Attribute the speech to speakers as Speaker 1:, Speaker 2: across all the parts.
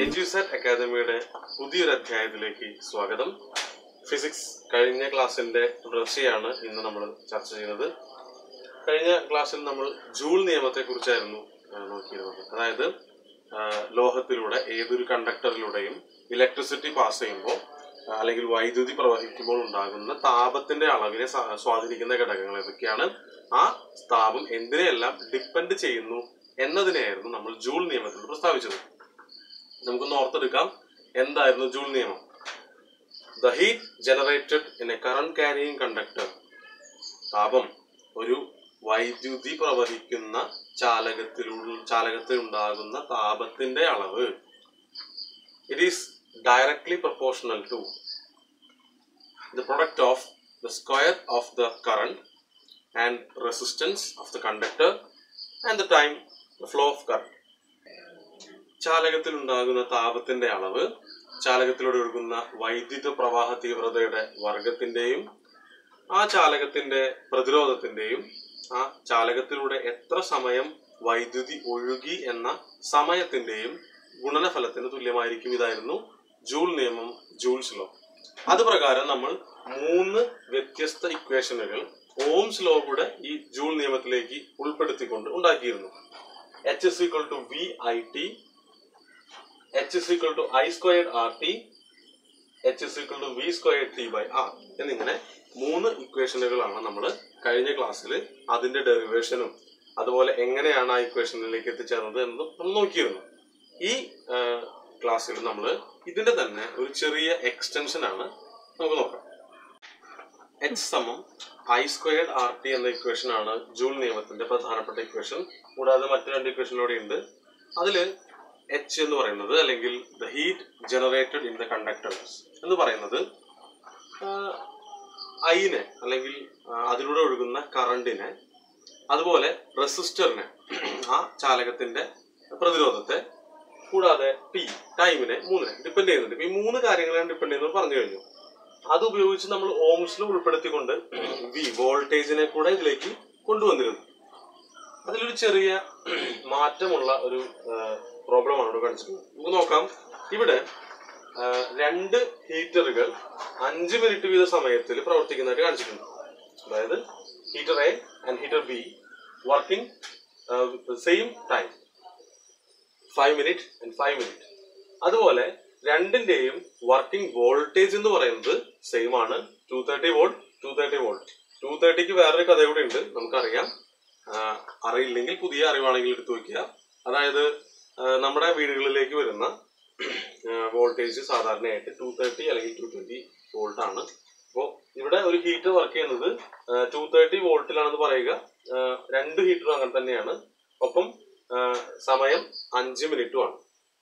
Speaker 1: എഡ്യൂസെറ്റ് അക്കാദമിയുടെ പുതിയൊരു അധ്യായത്തിലേക്ക് സ്വാഗതം ഫിസിക്സ് കഴിഞ്ഞ ക്ലാസ്സിന്റെ തുടർച്ചയാണ് ഇന്ന് നമ്മൾ ചർച്ച ചെയ്യുന്നത് കഴിഞ്ഞ ക്ലാസ്സിൽ നമ്മൾ ജൂൾ നിയമത്തെ കുറിച്ചായിരുന്നു നോക്കിയിരുന്നത് അതായത് ആ, ലോഹത്തിലൂടെ ഏതൊരു കണ്ടക്ടറിലൂടെയും ഇലക്ട്രിസിറ്റി പാസ് ചെയ്യുമ്പോൾ ആ, അല്ലെങ്കിൽ വൈദ്യുതി പ്രവഹിക്കുമ്പോൾ ഉണ്ടാകുന്ന താപത്തിന്റെ അളവിനെ സ്വാ- സ്വാധീനിക്കുന്ന ഘടകങ്ങൾ ഏതൊക്കെയാണ് ആ താപം എന്തിനെയെല്ലാം ഡിപ്പെൻഡ് ചെയ്യുന്നു എന്നതിനെയായിരുന്നു നമ്മൾ ജൂൾ നിയമത്തിൽ പ്രസ്താവിച്ചത് നമുക്കൊന്ന് ഓർത്തെടുക്കാം എന്തായിരുന്നു ജൂൾ നിയമം the heat generated in a current carrying conductor താപം ഒരു വൈദ്യുതി പ്രവഹിക്കുന്ന ചാലകത്തിലുള്ള ചാലകത്തിൽ ഉണ്ടാകുന്ന താപത്തിന്റെ അളവ് it is directly proportional to the product of the square of the current and resistance of the conductor and the time the flow of current ചാലകത്തിൽ ഉണ്ടാകുന്ന താപത്തിന്റെ അളവ് ചാലകത്തിലൂടെ ഒഴുകുന്ന വൈദ്യുത പ്രവാഹ തീവ്രതയുടെ വർഗത്തിന്റെയും ആ ചാലകത്തിന്റെ പ്രതിരോധത്തിന്റെയും ആ ചാലകത്തിലൂടെ എത്ര സമയം വൈദ്യുതി ഒഴുകി എന്ന സമയത്തിന്റെയും ഗുണനഫലത്തിന് തുല്യമായിരിക്കും ഇതായിരുന്നു ജൂൾ നിയമം ജൂൾസ് ലോ അത് പ്രകാരം നമ്മൾ മൂന്ന് വ്യത്യസ്ത ഇക്വേഷനുകൾ ഓംസ് ലോ കൂടെ ഈ ജൂൾ നിയമത്തിലേക്ക് ഉൾപ്പെടുത്തിക്കൊണ്ട് ഉണ്ടാക്കിയിരുന്നു H is equal to V I T H is equal to I squared R T H is equal to V squared T by R എന്നിങ്ങനെ മൂന്ന് ഇക്വേഷനുകളാണ് നമ്മൾ കഴിഞ്ഞ ക്ലാസ്സിൽ അതിന്റെ ഡെറിവേഷനും അതുപോലെ എങ്ങനെയാണ് ആ ഇക്വേഷനിലേക്ക് എത്തിച്ചേർന്നത് എന്നതും നമ്മൾ നോക്കിയിരുന്നു ഈ ക്ലാസ്സിൽ നമ്മൾ ഇതിന്റെ തന്നെ ഒരു ചെറിയ എക്സ്റ്റൻഷൻ ആണ് നമുക്ക് നോക്കാം എച്ച് സമം ഐ സ്ക്വയർഡ് ആർ ടി എന്ന ഇക്വേഷൻ ആണ് ജൂൾ നിയമത്തിന്റെ പ്രധാനപ്പെട്ട ഇക്വേഷൻ കൂടാതെ മറ്റു രണ്ട് ഇക്വേഷൻ കൂടെ ഉണ്ട് അതിൽ എച്ച് എന്ന് പറയുന്നത് അല്ലെങ്കിൽ the heat generated in the conductors എന്ന് പറയുന്നത് ഐനെ അല്ലെങ്കിൽ ആ, അതിലൂടെ ഒഴുകുന്ന കറണ്ടിനെ അതുപോലെ റെസിസ്റ്ററിനെ ആ ചാലകത്തിന്റെ പ്രതിരോധത്തെ കൂടാതെ ടി ടൈമിനെ മൂന്നിനെ ഡിപ്പെൻഡ് ചെയ്യുന്നുണ്ട് ഇപ്പൊ ഈ മൂന്ന് കാര്യങ്ങളാണ് ഡിപ്പെൻഡ് ചെയ്യുന്നത് പറഞ്ഞു കഴിഞ്ഞു അത് ഉപയോഗിച്ച് നമ്മൾ ഓംസിൽ ഉൾപ്പെടുത്തിക്കൊണ്ട് വി വോൾട്ടേജിനെ കൂടെ ഇതിലേക്ക് കൊണ്ടുവന്നിരുന്നു അതിലൊരു ചെറിയ മാറ്റമുള്ള ഒരു പ്രോബ്ലമാണ് ഇവിടെ കാണിച്ചിട്ടുള്ളത് നമുക്ക് നോക്കാം ഇവിടെ ആ, രണ്ട് ഹീറ്ററുകൾ അഞ്ച് മിനിറ്റ് വീത സമയത്തിൽ പ്രവർത്തിക്കുന്നതായിട്ട് കാണിച്ചിട്ടുണ്ട് അതായത് heater A and heater B working same time five minute and five minute അതുപോലെ രണ്ടിന്റെയും വർക്കിംഗ് വോൾട്ടേജ് എന്ന് പറയുന്നത് സെയിം ആണ് two thirty volt two thirty volt two തേർട്ടിക്ക് വേറൊരു കഥ കൂടെ ഉണ്ട് നമുക്കറിയാം ആ, അറിയില്ലെങ്കിൽ പുതിയ അറിവാണെങ്കിൽ എടുത്തു വെക്കുക അതായത് ആ, നമ്മുടെ വീടുകളിലേക്ക് വരുന്ന വോൾട്ടേജ് സാധാരണയായിട്ട് ടു തേർട്ടി അല്ലെങ്കിൽ ടു ട്വന്റി വോൾട്ട് ആണ് അപ്പോൾ ഇവിടെ ഒരു ഹീറ്റർ വർക്ക് ചെയ്യുന്നത് ടു തേർട്ടി വോൾട്ടിലാണെന്ന് പറയുക ആ, രണ്ട് ഹീറ്ററും അങ്ങനെ തന്നെയാണ് ഒപ്പം ആ, സമയം അഞ്ച് മിനിറ്റും ആണ്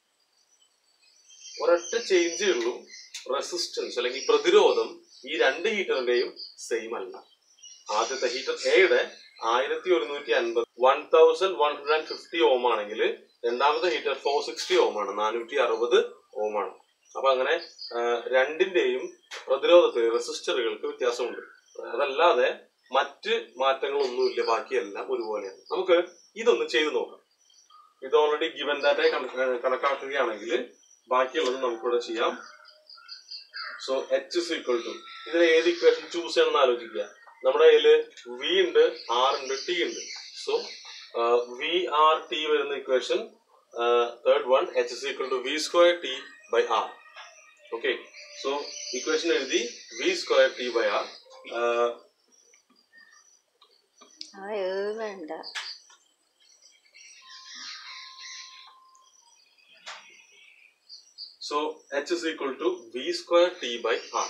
Speaker 1: ഒരൊറ്റ ചേഞ്ചേ ഉള്ളൂ റെസിസ്റ്റൻസ് അല്ലെങ്കിൽ പ്രതിരോധം ഈ രണ്ട് ഹീറ്ററിന്റെയും സെയിം അല്ല ആദ്യത്തെ ഹീറ്റർ എയുടെ ആയിരത്തി ഒരുന്നൂറ്റി അൻപത് one thousand one hundred and fifty ohm ആണെങ്കിൽ രണ്ടാമത്തെ ഹീറ്റർ ഫോർ സിക്സ്റ്റി ഓം ആണ് നാനൂറ്റി അറുപത് ഓം ആണ് അപ്പൊ അങ്ങനെ ആ, രണ്ടിന്റെയും പ്രതിരോധത്തിൽ റെസിസ്റ്ററുകൾക്ക് വ്യത്യാസമുണ്ട് അതല്ലാതെ മറ്റ് മാറ്റങ്ങളൊന്നുമില്ല ബാക്കിയെല്ലാം ഒരുപോലെയാണ് നമുക്ക് ഇതൊന്ന് ചെയ്തു നോക്കാം ഇത് ഓൾറെഡി ഗിവൻ ഡാറ്റയെ കണക്കാക്കുകയാണെങ്കിൽ ബാക്കിയുള്ളത് നമുക്കിവിടെ ചെയ്യാം so H is equal to ഇതിന് ഏത് ഇക്വേഷൻ ചൂസ് ചെയ്യണമെന്ന് ആലോചിക്കുക നമ്മുടെ കയ്യിൽ വി ഉണ്ട് ആർ ഉണ്ട് ടി ഉണ്ട് സോ വി ആർ ടി വരുന്ന equation third one H is equal to V square T by R okay so equation എഴുതി V square T by R
Speaker 2: ആ ഏ വേണ്ട
Speaker 1: So h is equal to v square t by r.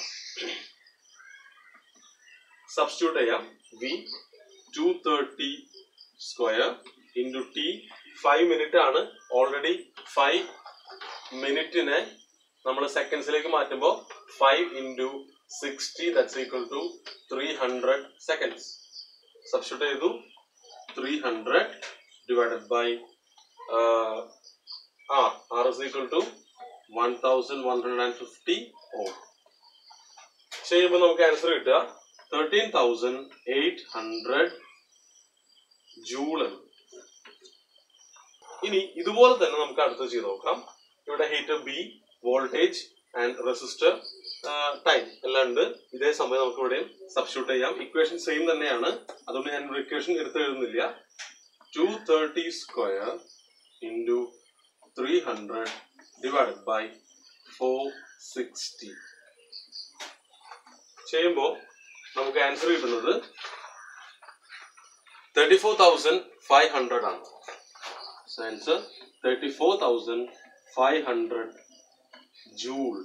Speaker 1: Substitute ചെയ്യാം V two thirty square into T five minute ആണ് already five മിനിറ്റിനെ നമ്മൾ സെക്കൻഡ്സിലേക്ക് മാറ്റുമ്പോൾ five into sixty that's equal to three hundred seconds substitute ചെയ്തു three hundred divided by R R is equal to one thousand one hundred and fifty ohm ചെയ്യുമ്പോൾ നമുക്ക് answer കിട്ടുക thirteen thousand eight hundred joule എന്ന് ഇനി ഇതുപോലെ തന്നെ നമുക്ക് അടുത്ത് ചെയ്ത് നോക്കാം ഇവിടെ heater B voltage and resistor time എല്ലാം ഉണ്ട് ഇതേ സമയം നമുക്ക് ഇവിടെയും സബ്സ്റ്റിറ്റ്യൂട്ട് ചെയ്യാം ഇക്വേഷൻ സെയിം തന്നെയാണ് അതുകൊണ്ട് ഞാൻ ഒരു ഇക്വേഷൻ എടുത്ത് എഴുതുന്നില്ല two thirty square into three hundred divided by four sixty ചെയ്യുമ്പോൾ നമുക്ക് ആൻസർ കിട്ടുന്നത് thirty four thousand five hundred ആണ് answer thirty four thousand five hundred joule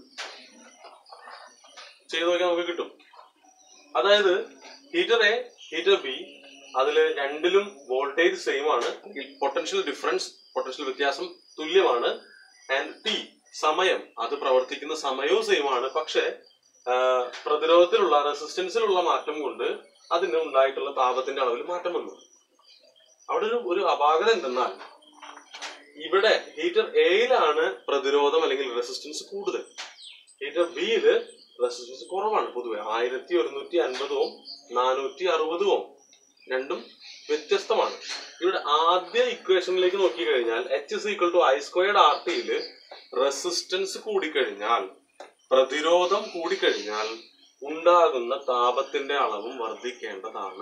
Speaker 1: ചെയ്ത് നോക്കിയാൽ നമുക്ക് കിട്ടും അതായത് ഹീറ്റർ എ ഹീറ്റർ ബി അതിൽ രണ്ടിലും വോൾട്ടേജ് സെയിം ആണ് പൊട്ടൻഷ്യൽ ഡിഫറൻസ് പൊട്ടൻഷ്യൽ വ്യത്യാസം തുല്യമാണ് ആൻഡ് ടി സമയം അത് പ്രവർത്തിക്കുന്ന സമയവും സെയിം ആണ് പക്ഷെ ആ, പ്രതിരോധത്തിലുള്ള റെസിസ്റ്റൻസിലുള്ള മാറ്റം കൊണ്ട് അതിന് ഉണ്ടായിട്ടുള്ള താപത്തിന്റെ അളവിൽ മാറ്റം വന്നു അവിടെ ഒരു ഒരു അപാകത എന്തെന്നാൽ ഇവിടെ ഹീറ്റർ എയിലാണ് പ്രതിരോധം അല്ലെങ്കിൽ റെസിസ്റ്റൻസ് കൂടുതൽ ഹീറ്റർ ബിയില് റെസിസ്റ്റൻസ് കുറവാണ് പൊതുവെ ആയിരത്തി ഒരുന്നൂറ്റി അൻപത് ഓം നാനൂറ്റി അറുപത് ഓം രണ്ടും വ്യത്യസ്തമാണ് ഇവിടെ ആദ്യ ഇക്വേഷനിലേക്ക് നോക്കിക്കഴിഞ്ഞാൽ H is equal to I squared R ടിയില് റെസിസ്റ്റൻസ് കൂടിക്കഴിഞ്ഞാൽ പ്രതിരോധം കൂടിക്കഴിഞ്ഞാൽ ഉണ്ടാകുന്ന താപത്തിന്റെ അളവും വർദ്ധിക്കേണ്ടതാണ്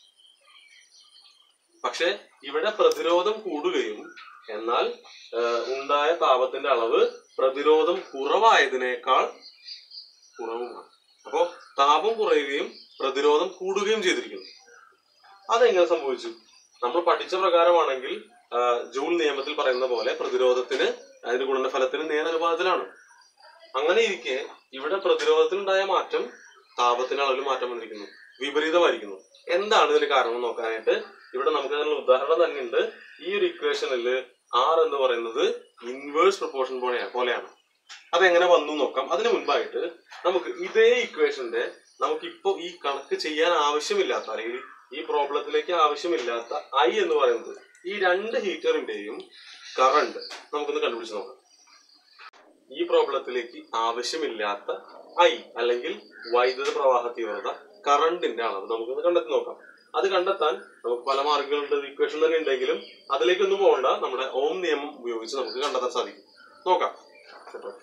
Speaker 1: പക്ഷെ ഇവിടെ പ്രതിരോധം കൂടുകയും എന്നാൽ ആ, ഉണ്ടായ താപത്തിന്റെ അളവ് പ്രതിരോധം കുറവായതിനേക്കാൾ കുറവുമാണ് അപ്പോ താപം കുറയുകയും പ്രതിരോധം കൂടുകയും ചെയ്തിരിക്കുന്നു അതെങ്ങനെ സംഭവിച്ചു നമ്മൾ പഠിച്ച പ്രകാരമാണെങ്കിൽ ആ, ജൂൾ നിയമത്തിൽ പറയുന്ന പോലെ പ്രതിരോധത്തിന് അതിന്റെ ഗുണനഫലത്തിന് നേരനുപാതത്തിലാണ് അങ്ങനെ ഇരിക്കെ ഇവിടെ പ്രതിരോധത്തിനുണ്ടായ മാറ്റം താപത്തിന്റെ അളവിൽ മാറ്റം വന്നിരിക്കുന്നു വിപരീതമായിരിക്കുന്നു എന്താണ് ഇതിന് കാരണം നോക്കാനായിട്ട് ഇവിടെ നമുക്ക് അതിനുള്ള ഉദാഹരണം തന്നെ ഉണ്ട് ഈ ഒരു ഇക്വേഷനിൽ ആർ എന്ന് പറയുന്നത് ഇൻവേഴ്സ് പ്രൊപ്പോർഷൻ പോലെയാണ് പോലെയാണ് അതെങ്ങനെ വന്നു നോക്കാം അതിനു മുൻപായിട്ട് നമുക്ക് ഇതേ ഇക്വേഷന്റെ നമുക്കിപ്പോ ഈ കണക്ക് ചെയ്യാൻ ആവശ്യമില്ലാത്ത അല്ലെങ്കിൽ ഈ പ്രോബ്ലത്തിലേക്ക് ആവശ്യമില്ലാത്ത ഐ എന്ന് പറയുന്നത് ഈ രണ്ട് ഹീറ്ററിന്റെയും കറണ്ട് നമുക്കൊന്ന് കണ്ടുപിടിച്ച് നോക്കാം ഈ പ്രോബ്ലത്തിലേക്ക് ആവശ്യമില്ലാത്ത ഐ അല്ലെങ്കിൽ വൈദ്യുത പ്രവാഹ തീവ്രത കറണ്ടിന്റെ അളവ് നമുക്കൊന്ന് കണ്ടെത്തി നോക്കാം അത് കണ്ടെത്താൻ നമുക്ക് പല മാർഗങ്ങളുണ്ട് ഇക്വേഷൻ തന്നെ ഉണ്ടെങ്കിലും അതിലേക്കൊന്നും പോകണ്ട നമ്മുടെ ഓം നിയമം ഉപയോഗിച്ച് നമുക്ക് കണ്ടെത്താൻ സാധിക്കും നോക്കാം കേട്ടോ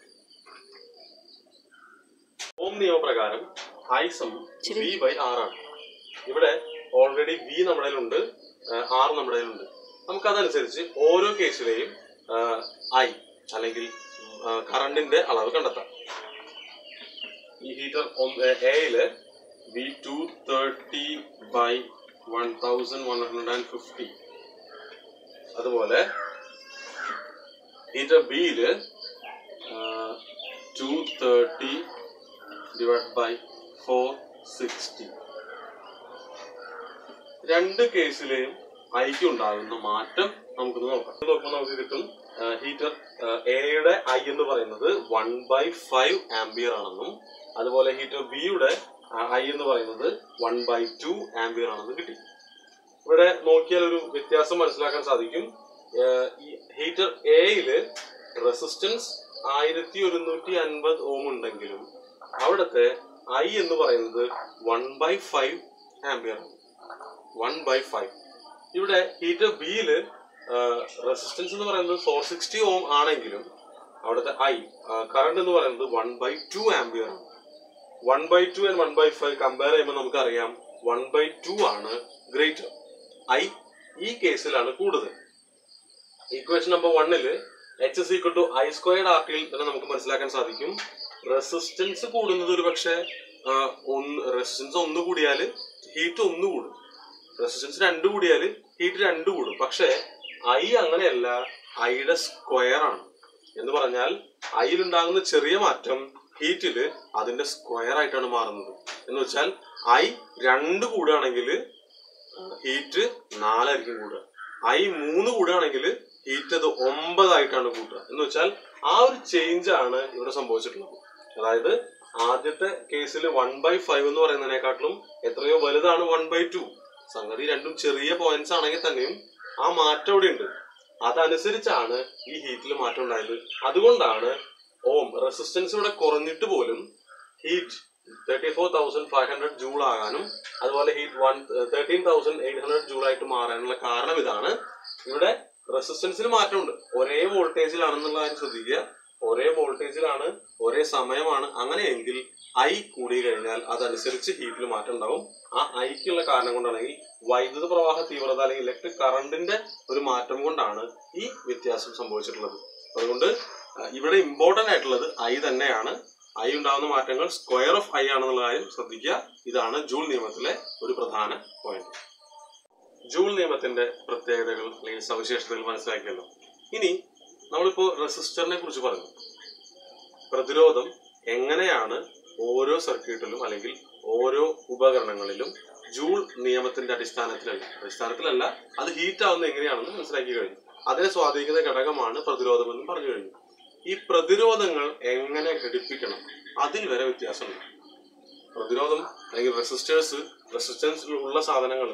Speaker 1: ഓം നിയമപ്രകാരം ഐ സം വി ബൈ ആർ ആണ് ഇവിടെ ഓൾറെഡി വി നമ്മുടെ കയ്യിലുണ്ട് ആർ നമ്മുടെ കയ്യിലുണ്ട് നമുക്ക് അതനുസരിച്ച് ഓരോ കേസിലെയും ഐ അല്ലെങ്കിൽ കറണ്ടിന്റെ അളവ് കണ്ടെത്താം ഈ ഹീറ്റർ എയില് V two thirty by one thousand one hundred and fifty അതുപോലെ ഹീറ്റർ ബിയില് two thirty divide by four sixty രണ്ട് കേസിലെയും ഐക്ക് ഉണ്ടാകുന്ന മാറ്റം നമുക്കൊന്ന് നോക്കാം ഇത് നോക്കുമ്പോൾ നമുക്ക് കിട്ടും ഹീറ്റർ എയുടെ ഐ എന്ന് പറയുന്നത് വൺ ബൈ ഫൈവ് ആംബിയർ ആണെന്നും അതുപോലെ ഹീറ്റർ ബിയുടെ ഐ എന്ന് പറയുന്നത് വൺ ബൈ ടു ആംബിയർ ആണെന്നും കിട്ടി ഇവിടെ നോക്കിയാൽ ഒരു വ്യത്യാസം മനസ്സിലാക്കാൻ സാധിക്കും ഏഹ് ഈ ഹീറ്റർ എയില് റെസിസ്റ്റൻസ് ആയിരത്തി ഒരുന്നൂറ്റി അൻപത് ഓം ഉണ്ടെങ്കിലും അവിടുത്തെ ഐ എന്ന് പറയുന്നത് വൺ ബൈ ഫൈവ് ആംബിയർ ആണ് വൺ ബൈ ഫൈവ് ഇവിടെ ഹീറ്റർ ബിയില് റെസിസ്റ്റൻസ് എന്ന് പറയുന്നത് ഫോർ സിക്സ്റ്റി ഓം ആണെങ്കിലും അവിടുത്തെ ഐ കറണ്ട് എന്ന് പറയുന്നത് വൺ ബൈ ടു ആംബിയർ ആണ് one by two and one by five compare ചെയ്യുമ്പോൾ നമുക്കറിയാം വൺ ബൈ ടു ആണ് ഗ്രേറ്റർ ഐ ഈ കേസിലാണ് കൂടുതൽ ഇക്വേഷൻ നമ്പർ വണ്ണില് H is equal to I squared R ടിയിൽ തന്നെ നമുക്ക് മനസ്സിലാക്കാൻ സാധിക്കും റെസിസ്റ്റൻസ് കൂടുന്നത് ഒരു പക്ഷേ ഒന്ന് റെസിസ്റ്റൻസ് ഒന്ന് കൂടിയാൽ ഹീറ്റ് ഒന്ന് കൂടും റെസിസ്റ്റൻസ് രണ്ട് കൂടിയാൽ ഹീറ്റ് രണ്ട് കൂടും പക്ഷേ ഐ അങ്ങനെയല്ല ഐയുടെ സ്ക്വയർ ആണ് എന്ന് പറഞ്ഞാൽ ഐയിൽ ഉണ്ടാകുന്ന ചെറിയ മാറ്റം ഹീറ്റില് അതിന്റെ സ്ക്വയർ ആയിട്ടാണ് മാറുന്നത് എന്ന് വെച്ചാൽ ഐ രണ്ട് കൂടുകയാണെങ്കിൽ ഹീറ്റ് നാലായിരിക്കും കൂടുക ഐ മൂന്ന് കൂടുകയാണെങ്കിൽ ഹീറ്റ് അത് ഒമ്പതായിട്ടാണ് കൂട്ടുക എന്ന് വെച്ചാൽ ആ ഒരു ചേഞ്ച് ആണ് ഇവിടെ സംഭവിച്ചിട്ടുള്ളത് അതായത് ആദ്യത്തെ കേസിൽ വൺ ബൈ ഫൈവ് എന്ന് പറയുന്നതിനെക്കാട്ടിലും എത്രയോ വലുതാണ് വൺ ബൈ ടു സംഗതി രണ്ടും ചെറിയ പോയിന്റ്സ് ആണെങ്കിൽ തന്നെയും ആ മാറ്റം ഇവിടെ ഉണ്ട് അതനുസരിച്ചാണ് ഈ ഹീറ്റിൽ മാറ്റം ഉണ്ടായത് അതുകൊണ്ടാണ് ഓം റെസിസ്റ്റൻസ് ഇവിടെ കുറഞ്ഞിട്ട് പോലും heat thirty four thousand five hundred joule ആകാനും അതുപോലെ heat one thirteen thousand eight hundred joule ആയിട്ട് മാറാനുള്ള കാരണം ഇതാണ് ഇവിടെ റെസിസ്റ്റൻസിന് മാറ്റമുണ്ട് ഒരേ വോൾട്ടേജിലാണെന്നുള്ള കാര്യം ശ്രദ്ധിക്കുക ഒരേ വോൾട്ടേജിലാണ് ഒരേ സമയമാണ് അങ്ങനെയെങ്കിൽ ഐ കൂടി കഴിഞ്ഞാൽ അതനുസരിച്ച് ഹീറ്റിൽ മാറ്റം ഉണ്ടാവും ആ ഐക്കുള്ള കാരണം കൊണ്ടാണെങ്കിൽ വൈദ്യുത പ്രവാഹ തീവ്രത അല്ലെങ്കിൽ ഇലക്ട്രിക് കറണ്ടിന്റെ ഒരു മാറ്റം കൊണ്ടാണ് ഈ വ്യത്യാസം സംഭവിച്ചിട്ടുള്ളത് അതുകൊണ്ട് ആ, ഇവിടെ ഇമ്പോർട്ടന്റ് ആയിട്ടുള്ളത് ഐ തന്നെയാണ് ഐ ഉണ്ടാകുന്ന മാറ്റങ്ങൾ സ്ക്വയർ ഓഫ് ഐ ആണെന്നുള്ള കാര്യം ശ്രദ്ധിക്കുക ഇതാണ് ജൂൾ നിയമത്തിലെ ഒരു പ്രധാന പോയിന്റ് ജൂൾ നിയമത്തിന്റെ പ്രത്യേകതകൾ അല്ലെങ്കിൽ സവിശേഷതകൾ മനസ്സിലാക്കിയല്ലോ ഇനി നമ്മളിപ്പോ റെസിസ്റ്ററിനെ കുറിച്ച് പറഞ്ഞു പ്രതിരോധം എങ്ങനെയാണ് ഓരോ സർക്യൂട്ടിലും അല്ലെങ്കിൽ ഓരോ ഉപകരണങ്ങളിലും ജൂൾ നിയമത്തിന്റെ അടിസ്ഥാനത്തിലല്ല അടിസ്ഥാനത്തിലല്ല അത് ഹീറ്റ് ആവുന്നത് എങ്ങനെയാണെന്ന് മനസ്സിലാക്കി കഴിഞ്ഞു അതിനെ സ്വാധീനിക്കുന്ന ഘടകമാണ് പ്രതിരോധം എന്നും പറഞ്ഞു കഴിഞ്ഞു ഈ പ്രതിരോധങ്ങൾ എങ്ങനെ ഘടിപ്പിക്കണം അതിൽ വരെ വ്യത്യാസമുണ്ട് പ്രതിരോധം അല്ലെങ്കിൽ റെസിസ്റ്റേഴ്സ് റെസിസ്റ്റൻസ് ഉള്ള സാധനങ്ങൾ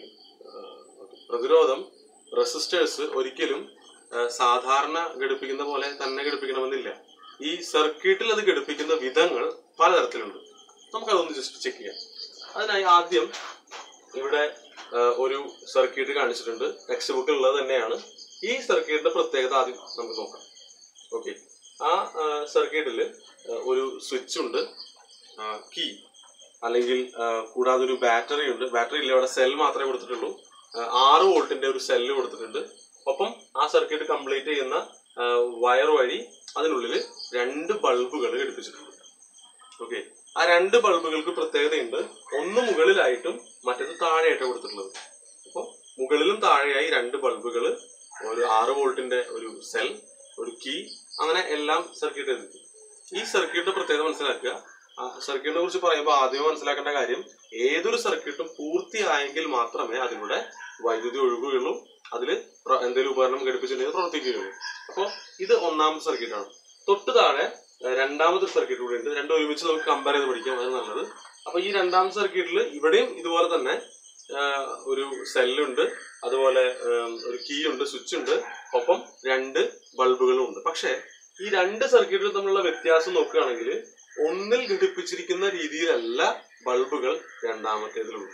Speaker 1: പ്രതിരോധം റെസിസ്റ്റേഴ്സ് ഒരിക്കലും ആ, സാധാരണ ഘടിപ്പിക്കുന്ന പോലെ തന്നെ ഘടിപ്പിക്കണമെന്നില്ല ഈ സർക്യൂട്ടിൽ അത് ഘടിപ്പിക്കുന്ന വിധങ്ങൾ പലതരത്തിലുണ്ട് നമുക്കതൊന്ന് ജസ്റ്റ് ചെക്ക് ചെയ്യാം അതിനായി ആദ്യം ഇവിടെ ആ, ഒരു സർക്യൂട്ട് കാണിച്ചിട്ടുണ്ട് ടെക്സ്റ്റ് ബുക്കിൽ ഉള്ളത് തന്നെയാണ് ഈ സർക്യൂട്ടിന്റെ പ്രത്യേകത ആദ്യം നമുക്ക് നോക്കാം ഓക്കെ ആ സർക്യൂട്ടിൽ ഒരു സ്വിച്ച് ഉണ്ട് കീ അല്ലെങ്കിൽ ആ, കൂടാതെ ഒരു ബാറ്ററി ഉണ്ട് ബാറ്ററി ഇല്ല ഇവിടെ സെൽ മാത്രമേ കൊടുത്തിട്ടുള്ളൂ ആ, ആറ് വോൾട്ടിന്റെ ഒരു സെല്ല് കൊടുത്തിട്ടുണ്ട് ഒപ്പം ആ സർക്യൂട്ട് കംപ്ലീറ്റ് ചെയ്യുന്ന വയർ വഴി അതിനുള്ളിൽ രണ്ട് ബൾബുകൾ ഘടിപ്പിച്ചിട്ടുണ്ട് ഓക്കെ ആ രണ്ട് ബൾബുകൾക്ക് പ്രത്യേകതയുണ്ട് ഒന്ന് മുകളിലായിട്ടും മറ്റേത് താഴെയായിട്ടും കൊടുത്തിട്ടുള്ളത് അപ്പോൾ മുകളിലും താഴെയായി രണ്ട് ബൾബുകൾ ഒരു ആറ് വോൾട്ടിന്റെ ഒരു സെൽ ഒരു കീ അങ്ങനെ എല്ലാം സർക്യൂട്ട് ചെയ്തിട്ടുണ്ട് ഈ സർക്യൂട്ടിന്റെ പ്രത്യേകത മനസ്സിലാക്കുക ആ സർക്യൂട്ടിനെ കുറിച്ച് പറയുമ്പോൾ ആദ്യമേ മനസ്സിലാക്കേണ്ട കാര്യം ഏതൊരു സർക്യൂട്ടും പൂർത്തിയായെങ്കിൽ മാത്രമേ അതിലൂടെ വൈദ്യുതി ഒഴുകുകയുള്ളൂ അതിൽ എന്തെങ്കിലും ഉപകരണം ഘടിപ്പിച്ചിട്ടുണ്ടെങ്കിൽ പ്രവർത്തിക്കുകയുള്ളൂ അപ്പോൾ ഇത് ഒന്നാമത്തെ സർക്യൂട്ടാണ് തൊട്ട് താഴെ ഏഹ്, രണ്ടാമത്തെ സർക്യൂട്ട് കൂടെ ഉണ്ട് രണ്ടും ഒരുമിച്ച് നമുക്ക് കമ്പയർ ചെയ്ത് പഠിക്കാം അത് നല്ലത് അപ്പൊ ഈ രണ്ടാമത്തെ സർക്യൂട്ടിൽ ഇവിടെയും ഇതുപോലെ തന്നെ ആഹ്, ഒരു സെല്ലുണ്ട് അതുപോലെ ആം, ഒരു കീ ഉണ്ട് സ്വിച്ച് ഉണ്ട് ഒപ്പം രണ്ട് ബൾബുകളും ഉണ്ട് പക്ഷേ ഈ രണ്ട് സർക്യൂട്ടുകൾ തമ്മിലുള്ള വ്യത്യാസം നോക്കുകയാണെങ്കിൽ ഒന്നിൽ ഘടിപ്പിച്ചിരിക്കുന്ന രീതിയിലല്ല ബൾബുകൾ രണ്ടാമത്തേതിലുള്ളത്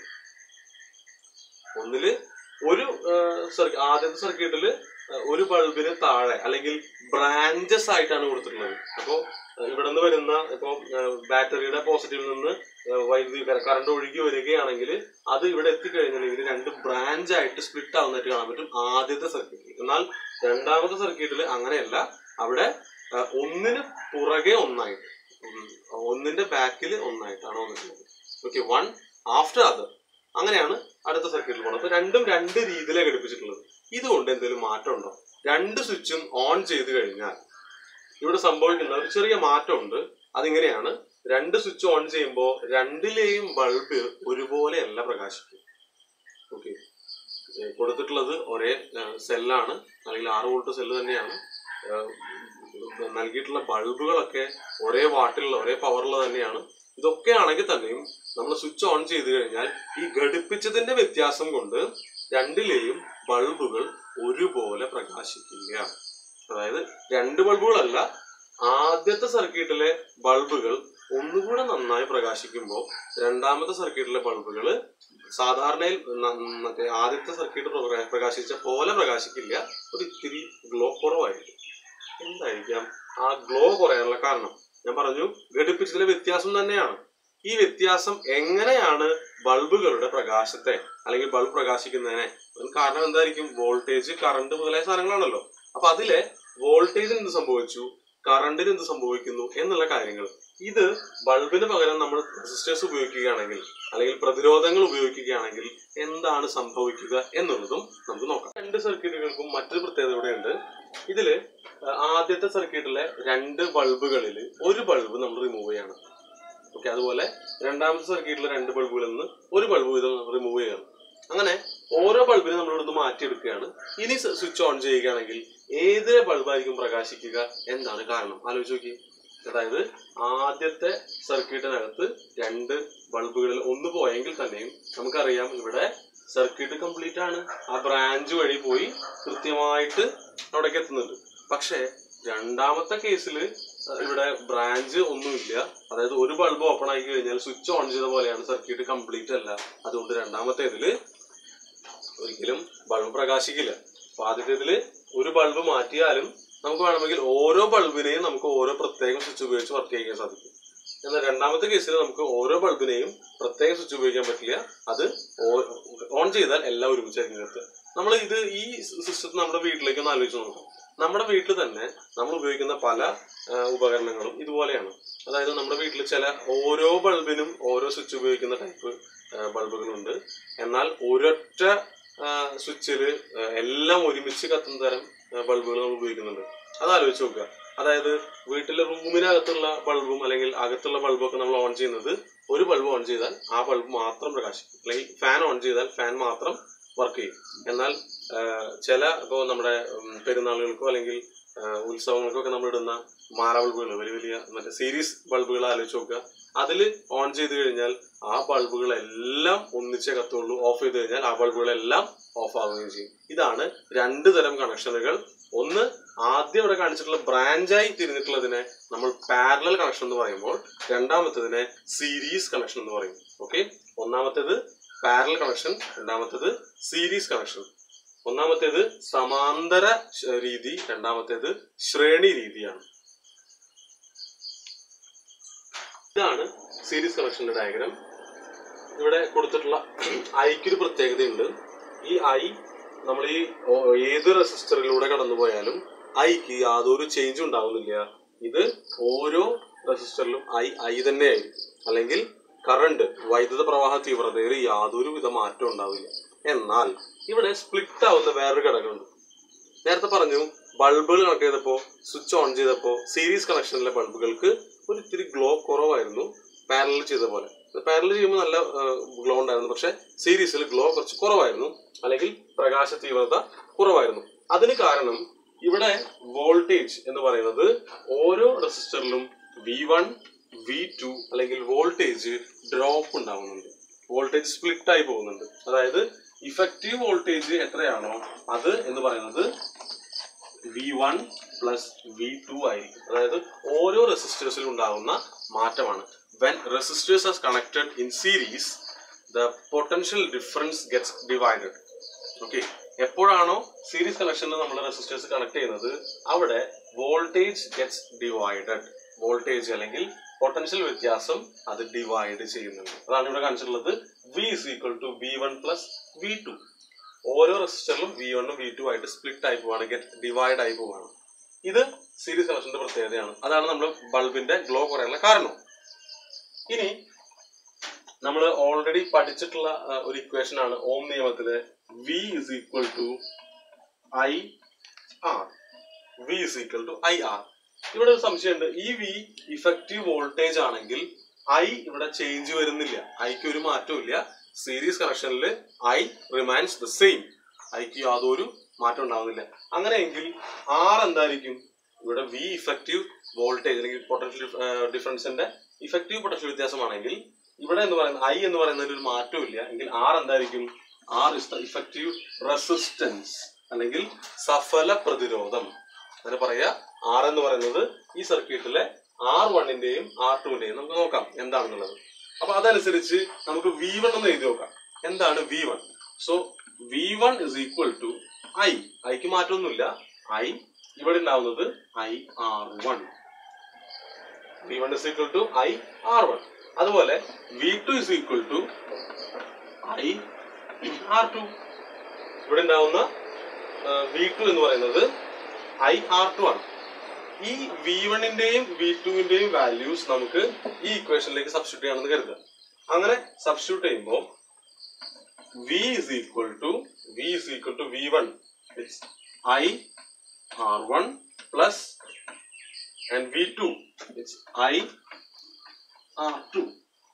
Speaker 1: ഒന്നില് ഒരു സർക്യൂ ആദ്യത്തെ സർക്യൂട്ടിൽ ഒരു ബൾബിന് താഴെ അല്ലെങ്കിൽ ബ്രാഞ്ചസ് ആയിട്ടാണ് കൊടുത്തിട്ടുള്ളത് അപ്പോൾ ഇവിടെ നിന്ന് വരുന്ന ഇപ്പോൾ ബാറ്ററിയുടെ പോസിറ്റീവിൽ നിന്ന് ആ, വൈദ്യുതി കറണ്ട് ഒഴുകി വരികയാണെങ്കിൽ അത് ഇവിടെ എത്തിക്കഴിഞ്ഞിട്ടുണ്ടെങ്കിൽ രണ്ട് ബ്രാഞ്ച് ആയിട്ട് സ്പ്ലിറ്റ് ആവുന്നതായിട്ട് കാണാൻ പറ്റും ആദ്യത്തെ സർക്യൂട്ടിൽ എന്നാൽ രണ്ടാമത്തെ സർക്യൂട്ടിൽ അങ്ങനെയല്ല അവിടെ ആ, ഒന്നിന് പുറകെ ഒന്നായിട്ട് ഉം, ഒന്നിന്റെ ബാക്കിൽ ഒന്നായിട്ടാണ് വന്നിട്ടുള്ളത് ഓക്കെ വൺ ആഫ്റ്റർ അതർ അങ്ങനെയാണ് അടുത്ത സർക്യൂട്ടിൽ പോകുന്നത് അപ്പൊ രണ്ടും രണ്ട് രീതിയിലാണ് ഘടിപ്പിച്ചിട്ടുള്ളത് ഇതുകൊണ്ട് എന്തെങ്കിലും മാറ്റം ഉണ്ടോ രണ്ട് സ്വിച്ചും ഓൺ ചെയ്ത് കഴിഞ്ഞാൽ ഇവിടെ സംഭവിക്കുന്ന ഒരു ചെറിയ മാറ്റമുണ്ട് അതിങ്ങനെയാണ് രണ്ട് സ്വിച്ച് ഓൺ ചെയ്യുമ്പോൾ രണ്ടിലെയും ബൾബ് ഒരുപോലെയല്ല പ്രകാശിക്കുക ഓക്കെ കൊടുത്തിട്ടുള്ളത് ഒരേ സെല്ലാണ് അല്ലെങ്കിൽ ആറ് വോൾട്ട് സെല്ല് തന്നെയാണ് ഏഹ്, നൽകിയിട്ടുള്ള ബൾബുകളൊക്കെ ഒരേ വാട്ടിലുള്ള ഒരേ പവറുള്ള തന്നെയാണ് ഇതൊക്കെ ആണെങ്കിൽ തന്നെയും നമ്മൾ സ്വിച്ച് ഓൺ ചെയ്ത് കഴിഞ്ഞാൽ ഈ ഘടിപ്പിച്ചതിന്റെ വ്യത്യാസം കൊണ്ട് രണ്ടിലെയും ബൾബുകൾ ഒരുപോലെ പ്രകാശിക്കില്ല അതായത് രണ്ട് ബൾബുകളല്ല ആദ്യത്തെ സർക്യൂട്ടിലെ ബൾബുകൾ ഒന്നുകൂടെ നന്നായി പ്രകാശിക്കുമ്പോൾ രണ്ടാമത്തെ സർക്യൂട്ടിലെ ബൾബുകൾ സാധാരണയിൽ ന- മറ്റേ ആദ്യത്തെ സർക്യൂട്ട് പ്രകാ- പ്രകാശിച്ച പോലെ പ്രകാശിക്കില്ല ഒരു ഇത്തിരി ഗ്ലോ കുറവായിരിക്കും എന്തായിരിക്കാം ആ ഗ്ലോ കുറയാനുള്ള കാരണം ഞാൻ പറഞ്ഞു ഘടിപ്പിച്ചതിലെ വ്യത്യാസം തന്നെയാണ് ഈ വ്യത്യാസം എങ്ങനെയാണ് ബൾബുകളുടെ പ്രകാശത്തെ അല്ലെങ്കിൽ ബൾബ് പ്രകാശിക്കുന്നതിനെ അതിന് കാരണം എന്തായിരിക്കും വോൾട്ടേജ് കറണ്ട് മുതലായ സാധനങ്ങളാണല്ലോ അപ്പൊ അതിലെ വോൾട്ടേജിന് എന്ത് സംഭവിച്ചു കറണ്ടിന് എന്ത് സംഭവിക്കുന്നു എന്നുള്ള കാര്യങ്ങൾ ഇത് ബൾബിന് പകരം നമ്മൾ റെസിസ്റ്റേഴ്സ് ഉപയോഗിക്കുകയാണെങ്കിൽ അല്ലെങ്കിൽ പ്രതിരോധങ്ങൾ ഉപയോഗിക്കുകയാണെങ്കിൽ എന്താണ് സംഭവിക്കുക എന്നുള്ളതും നമുക്ക് നോക്കാം രണ്ട് സർക്യൂട്ടുകൾക്കും മറ്റൊരു പ്രത്യേകത ഇവിടെയുണ്ട് ഇതില് ആ, ആദ്യത്തെ സർക്യൂട്ടിലെ രണ്ട് ബൾബുകളിൽ ഒരു ബൾബ് നമ്മൾ റിമൂവ് ചെയ്യണം ഓക്കെ അതുപോലെ രണ്ടാമത്തെ സർക്യൂട്ടിലെ രണ്ട് ബൾബുകളിൽ നിന്ന് ഒരു ബൾബ് വീതം റിമൂവ് ചെയ്യണം അങ്ങനെ ഓരോ ബൾബിനെ നമ്മൾ ഇവിടുന്ന് മാറ്റിയെടുക്കുകയാണ് ഇനി സ്വിച്ച് ഓൺ ചെയ്യുകയാണെങ്കിൽ ഏത് ബൾബായിരിക്കും പ്രകാശിക്കുക എന്താണ് കാരണം ആലോചിച്ച് നോക്കി അതായത് ആദ്യത്തെ സർക്യൂട്ടിനകത്ത് രണ്ട് ബൾബുകളിൽ ഒന്ന് പോയെങ്കിൽ തന്നെയും നമുക്കറിയാം ഇവിടെ സർക്യൂട്ട് കംപ്ലീറ്റ് ആണ് ആ ബ്രാഞ്ച് വഴി പോയി കൃത്യമായിട്ട് അവിടേക്ക് എത്തുന്നുണ്ട് പക്ഷേ രണ്ടാമത്തെ കേസിൽ ഇവിടെ ബ്രാഞ്ച് ഒന്നുമില്ല അതായത് ഒരു ബൾബ് ഓപ്പൺ ആക്കി കഴിഞ്ഞാൽ സ്വിച്ച് ഓൺ ചെയ്ത പോലെയാണ് സർക്യൂട്ട് കംപ്ലീറ്റ് അല്ല അതുകൊണ്ട് രണ്ടാമത്തേതില് ഒരിക്കലും ബൾബ് പ്രകാശിക്കില്ല അപ്പൊ ആദ്യത്തേതില് ഒരു ബൾബ് മാറ്റിയാലും നമുക്ക് വേണമെങ്കിൽ ഓരോ ബൾബിനെയും നമുക്ക് ഓരോ പ്രത്യേകം സ്വിച്ച് ഉപയോഗിച്ച് വർക്ക് ചെയ്യാൻ സാധിക്കും എന്നാൽ രണ്ടാമത്തെ കേസിൽ നമുക്ക് ഓരോ ബൾബിനെയും പ്രത്യേകം സ്വിച്ച് ഉപയോഗിക്കാൻ പറ്റില്ല അത് ഓൺ ചെയ്താൽ എല്ലാം ഒരുമിച്ചായിരിക്കും കത്തുക നമ്മൾ ഇത് ഈ സിസ്റ്റം നമ്മുടെ വീട്ടിലേക്ക് ഒന്ന് ആലോചിച്ച് നോക്കാം നമ്മുടെ വീട്ടിൽ തന്നെ നമ്മൾ ഉപയോഗിക്കുന്ന പല ആ, ഉപകരണങ്ങളും ഇതുപോലെയാണ് അതായത് നമ്മുടെ വീട്ടിൽ ചില ഓരോ ബൾബിനും ഓരോ സ്വിച്ച് ഉപയോഗിക്കുന്ന ടൈപ്പ് ബൾബുകളുണ്ട് എന്നാൽ ഒരൊറ്റ സ്വിച്ചിൽ എല്ലാം ഒരുമിച്ച് കത്തുന്ന തരം ബൾബുകൾ നമ്മൾ ഉപയോഗിക്കുന്നുണ്ട് അത് ആലോചിച്ച് നോക്കുക അതായത് വീട്ടിലെ റൂമിനകത്തുള്ള ബൾബും അല്ലെങ്കിൽ അകത്തുള്ള ബൾബും ഒക്കെ നമ്മൾ ഓൺ ചെയ്യുന്നത് ഒരു ബൾബ് ഓൺ ചെയ്താൽ ആ ബൾബ് മാത്രം പ്രകാശിക്കും അല്ലെങ്കിൽ ഫാൻ ഓൺ ചെയ്താൽ ഫാൻ മാത്രം വർക്ക് ചെയ്യും എന്നാൽ ആ, ചില ഇപ്പോൾ നമ്മുടെ ഉം, പെരുന്നാളുകൾക്കോ അല്ലെങ്കിൽ ആ, ഉത്സവങ്ങൾക്കൊക്കെ നമ്മൾ ഇടുന്ന മാല ബൾബുകൾ വലിയ വലിയ മറ്റേ സീരീസ് ബൾബുകൾ ആലോചിച്ച് നോക്കുക അതിൽ ഓൺ ചെയ്ത് കഴിഞ്ഞാൽ ആ ബൾബുകളെല്ലാം ഒന്നിച്ചേ കത്തുള്ളൂ ഓഫ് ചെയ്ത് കഴിഞ്ഞാൽ ആ ബൾബുകളെല്ലാം ഓഫ് ആവുകയും ചെയ്യും ഇതാണ് രണ്ട് തരം കണക്ഷനുകൾ ഒന്ന് ആദ്യം ഇവിടെ കാണിച്ചിട്ടുള്ള ബ്രാഞ്ചായി തിരിഞ്ഞിട്ടുള്ളതിനെ നമ്മൾ പാരലൽ കണക്ഷൻ എന്ന് പറയുമ്പോൾ രണ്ടാമത്തതിനെ സീരീസ് കണക്ഷൻ എന്ന് പറയും ഓക്കെ ഒന്നാമത്തേത് പാരലൽ കണക്ഷൻ രണ്ടാമത്തേത് സീരീസ് കണക്ഷൻ ഒന്നാമത്തേത് സമാന്തര ശ- രീതി രണ്ടാമത്തേത് ശ്രേണി രീതിയാണ് ഇതാണ് സീരീസ് കണക്ഷന്റെ ഡയഗ്രാം ഇവിടെ കൊടുത്തിട്ടുള്ള ഐക്കൊരു പ്രത്യേകതയുണ്ട് ഈ ഐ നമ്മൾ ഈ ഓ- ഏത് റെസിസ്റ്ററിലൂടെ കടന്നു പോയാലും ഐക്ക് യാതൊരു ചേഞ്ചും ഉണ്ടാവുന്നില്ല ഇത് ഓരോ റെസിസ്റ്ററിലും ഐ ഐ തന്നെയായിരിക്കും അല്ലെങ്കിൽ കറണ്ട് വൈദ്യുത പ്രവാഹ തീവ്രതയിൽ യാതൊരു വിധ മാറ്റവും ഉണ്ടാവില്ല എന്നാൽ ഇവിടെ സ്പ്ലിറ്റ് ആവുന്ന വേറൊരു ഘടകമുണ്ട് നേരത്തെ പറഞ്ഞു ബൾബുകൾ കണക്ട് ചെയ്തപ്പോൾ സ്വിച്ച് ഓൺ ചെയ്തപ്പോൾ സീരീസ് കണക്ഷനിലെ ബൾബുകൾക്ക് ഒരു ഇത്തിരി ഗ്ലോ കുറവായിരുന്നു പാരലൽ ചെയ്ത പോലെ പാരലൽ ചെയ്യുമ്പോൾ നല്ല ഗ്ലോ ഉണ്ടായിരുന്നു പക്ഷെ സീരീസിൽ ഗ്ലോ കുറച്ച് കുറവായിരുന്നു അല്ലെങ്കിൽ പ്രകാശ തീവ്രത കുറവായിരുന്നു അതിന് കാരണം ഇവിടെ വോൾട്ടേജ് എന്ന് പറയുന്നത് ഓരോ റെസിസ്റ്ററിലും വി വൺ വി ടു അല്ലെങ്കിൽ വോൾട്ടേജ് ഡ്രോപ്പ് ഉണ്ടാവുന്നുണ്ട് വോൾട്ടേജ് സ്പ്ലിറ്റ് ആയി പോകുന്നുണ്ട് അതായത് ഇഫക്റ്റീവ് വോൾട്ടേജ് എത്രയാണോ അത് എന്ന് പറയുന്നത് V one plus V two ആയിരിക്കും അതായത് ഓരോ റെസിസ്റ്റേഴ്സിലും ഉണ്ടാകുന്ന മാറ്റമാണ് when resistors are connected in series the potential difference gets divided okay എപ്പോഴാണോ സീരീസ് കണക്ഷനിൽ നമ്മൾ റെസിസ്റ്റേഴ്സ് കണക്ട് ചെയ്യുന്നത് അവിടെ വോൾട്ടേജ് ഗെറ്റ്സ് ഡിവൈഡഡ് വോൾട്ടേജ് അല്ലെങ്കിൽ പൊട്ടൻഷ്യൽ വ്യത്യാസം അത് ഡിവൈഡ് ചെയ്യുന്നുണ്ട് അതാണ് ഇവിടെ കാണിച്ചിട്ടുള്ളത് V is equal to V one plus V two ഓരോ റെസിസ്റ്ററിലും വി വണ്ണും വി ടു ആയിട്ട് സ്പ്ലിറ്റ് ആയി പോവാണ് ഗെറ്റ് ഡിവൈഡ് ആയി പോവാണ് ഇത് സീരീസ് കണക്ഷന്റെ പ്രത്യേകതയാണ് അതാണ് നമ്മൾ ബൾബിന്റെ ഗ്ലോ കുറയാനുള്ള കാരണം ഇനി നമ്മൾ ഓൾറെഡി പഠിച്ചിട്ടുള്ള ആ, ഒരു ഇക്വേഷൻ ആണ് ഓം നിയമത്തിലെ V is equal to I R V is equal to I R ഇവിടെ ഒരു സംശയമുണ്ട് ഈ വി ഇഫക്റ്റീവ് വോൾട്ടേജ് ആണെങ്കിൽ ഐ ഇവിടെ ചേഞ്ച് വരുന്നില്ല ഐക്ക് ഒരു മാറ്റവും ഇല്ല സീരീസ് കണക്ഷനിൽ ഐ റിമൈൻസ് ദ സെയിം ഐക്ക് യാതൊരു മാറ്റം ഉണ്ടാവുന്നില്ല അങ്ങനെയെങ്കിൽ ആർ എന്തായിരിക്കും ഇവിടെ വി ഇഫക്റ്റീവ് വോൾട്ടേജ് അല്ലെങ്കിൽ പൊട്ടൻഷ്യൽ ഡിഫറൻസിന്റെ ഇഫക്റ്റീവ് പൊട്ടൻഷ്യൽ വ്യത്യാസമാണെങ്കിൽ ഇവിടെ എന്ന് പറയുന്നത് ഐ എന്ന് പറയുന്നതിൽ ഒരു മാറ്റവും ഇല്ല എങ്കിൽ ആർ എന്തായിരിക്കും R is the effective resistance അല്ലെങ്കിൽ സഫല പ്രതിരോധം അങ്ങനെ പറയാ ആർ എന്ന് പറയുന്നത് ഈ സർക്യൂട്ടിലെ ആർ വണ്ണിന്റെയും ആർ ടുവിന്റെയും നമുക്ക് നോക്കാം എന്താണെന്നുള്ളത് അപ്പൊ അതനുസരിച്ച് നമുക്ക് വി വൺ എന്ന് എഴുതി നോക്കാം എന്താണ് V one so V one is equal to I ഐക്ക് മാറ്റമൊന്നുമില്ല ഐ ഇവിടെ ഉണ്ടാവുന്നത് I R one V one is equal to I R one അതുപോലെ V two is equal to I R two ഇവിടെ ഉണ്ടാവുന്ന വി ടു എന്ന് പറയുന്നത് I R two ആണ് ഈ വി വണ്ണിന്റെയും വി ടുവിന്റെയും വാല്യൂസ് നമുക്ക് ഈ ഇക്വേഷനിലേക്ക് സബ്സ്റ്റിറ്റ്യൂട്ട് ചെയ്യണമെന്ന് കരുതുക അങ്ങനെ സബ്സ്റ്റിറ്റ്യൂട്ട് ചെയ്യുമ്പോൾ V is equal to V is equal to V one it's I R one plus and V two it's I R two